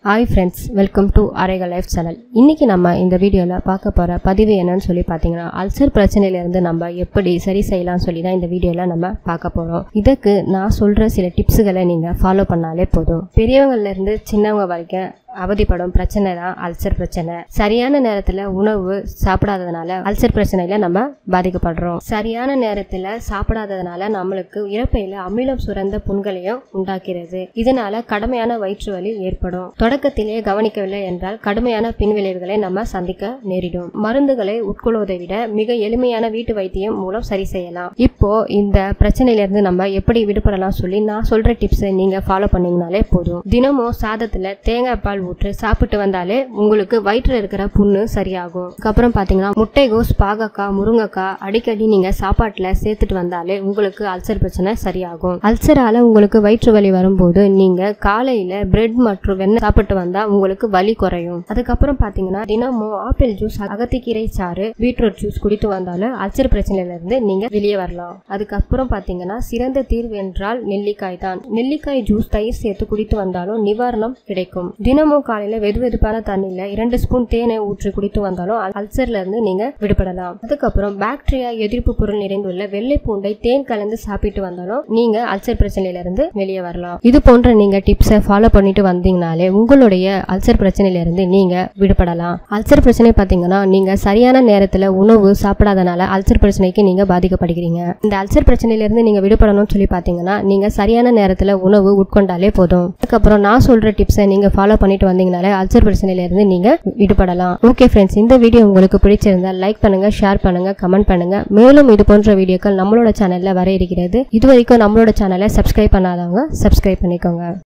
hi friends welcome to அரைக life channel இன்னைக்கு நம்ம இந்த வீடியோவில் பார்க்க போகிற பதிவு என்னன்னு சொல்லி பார்த்தீங்கன்னா அல்சர் பிரச்சனையிலேருந்து நம்ம எப்படி சரி செய்யலாம்னு சொல்லி தான் இந்த வீடியோவில் நம்ம பார்க்க போகிறோம் இதுக்கு நான் சொல்கிற சில டிப்ஸுகளை நீங்கள் ஃபாலோ பண்ணாலே போதும் பெரியவங்கள்லேருந்து சின்னவங்க வரைக்கும் அவதிப்படும் பிரச்சனை தான் அல்சர் பிரச்சனை சரியான நேரத்தில் உணவு சாப்பிடாததுனால அல்சர் பிரச்சனையில நம்ம பாதிக்கப்படுறோம் சரியான நேரத்தில் சாப்பிடாததுனால நம்மளுக்கு இறப்பையில அமிலம் சுரந்த புண்களையும் உண்டாக்கிறது இதனால கடுமையான வயிற்று வலி ஏற்படும் தொடக்கத்திலே கவனிக்கவில்லை என்றால் கடுமையான பின்விளைவுகளை நம்ம சந்திக்க நேரிடும் மருந்துகளை உட்கொள்வதை விட மிக எளிமையான வீட்டு வைத்தியம் மூலம் சரி செய்யலாம் இப்போ இந்த பிரச்சனையிலிருந்து நம்ம எப்படி விடுபடலாம் சொல்லி நான் சொல்ற டிப்ஸை நீங்க ஃபாலோ பண்ணீங்கனாலே போதும் தினமும் சாதத்துல தேங்காய் பால் ஊற்றி சாப்பிட்டு வந்தாலே உங்களுக்கு வயிற்றுல இருக்கிற புண்ணு சரியாகும் அதுக்கப்புறம் பாத்தீங்கன்னா முட்டைகோஸ் பாகக்காய் முருங்கைக்காய் அடிக்கடி நீங்க சாப்பாட்டுல சேர்த்துட்டு வந்தாலே உங்களுக்கு அல்சர் பிரச்சனை சரியாகும் அல்சரால உங்களுக்கு வயிற்று வலி வரும்போது நீங்க காலையில பிரெட் மற்றும் வெண்ணெய் சாப்பிட்டு வந்தா உங்களுக்கு வலி குறையும் அதுக்கப்புறம் பாத்தீங்கன்னா தினமும் ஆப்பிள் ஜூஸ் அகத்திக்கீரை சாறு பீட்ரூட் ஜூஸ் குடித்து வந்தாலும் அல்சர் பிரச்சனையில இருந்து நீங்க வெளியே வரலாம் அதுக்கப்புறம் பாத்தீங்கன்னா சிறந்த தீர்வு என்றால் நெல்லிக்காய் தான் நெல்லிக்காய் ஜூஸ் தயிர் சேர்த்து குடித்து வந்தாலும் நிவாரணம் கிடைக்கும் தினமும் காலையில வெது வெதுப்பான தண்ணியில இரண்டு ஸ்பூன் தேனை ஊற்றி குடித்து வந்தாலும் அல்- அல்சர்ல இருந்து நீங்க விடுபடலாம் அதுக்கப்புறம் பாக்டீரியா எதிர்ப்பு பொருள் நிறைந்துள்ள வெள்ளை பூண்டை தேன் கலந்து சாப்பிட்டு வந்தாலும் நீங்க அல்சர் பிரச்சனையில இருந்து வெளியே வரலாம் இது போன்ற நீங்க டிப்ஸை ஃபாலோ பண்ணிட்டு வந்தீங்கனாலே உங்களுடைய அல்சர் பிரச்சனையில இருந்து நீங்க விடுபடலாம் அல்சர் பிரச்சனை பாத்தீங்கன்னா நீங்க சரியான நேரத்துல உணவு சாப்பிடாதனால அல்சர் பிரச்சனைக்கு நீங்க பாதிக்கப்படுகிறீங்க இந்த அல்சர் பிரச்சனையில இருந்து நீங்க விடுபடணும்னு சொல்லி பாத்தீங்கன்னா நீங்க சரியான நேரத்துல உணவு உட்கொண்டாலே போதும் அதுக்கப்புறம் நான் சொல்ற டிப்ஸை நீங்க ஃபாலோ பண்ணிட்டு வந்தீங்கனாலே அல்சர் பிரச்சனையில இருந்து நீங்க விடுபடலாம் ஓகே ஃப்ரெண்ட்ஸ் இந்த வீடியோ உங்களுக்கு பிடிச்சிருந்தா லைக் பண்ணுங்க ஷேர் பண்ணுங்க கமெண்ட் பண்ணுங்க மேலும் இது போன்ற வீடியோக்கள் நம்மளோட சேனல்ல வர இருக்கிறது இது வரைக்கும் நம்மளோட சேனலை சப்ஸ்கிரைப் பண்ணாதவங்க சப்ஸ்கிரைப் பண்ணிக்கோங்க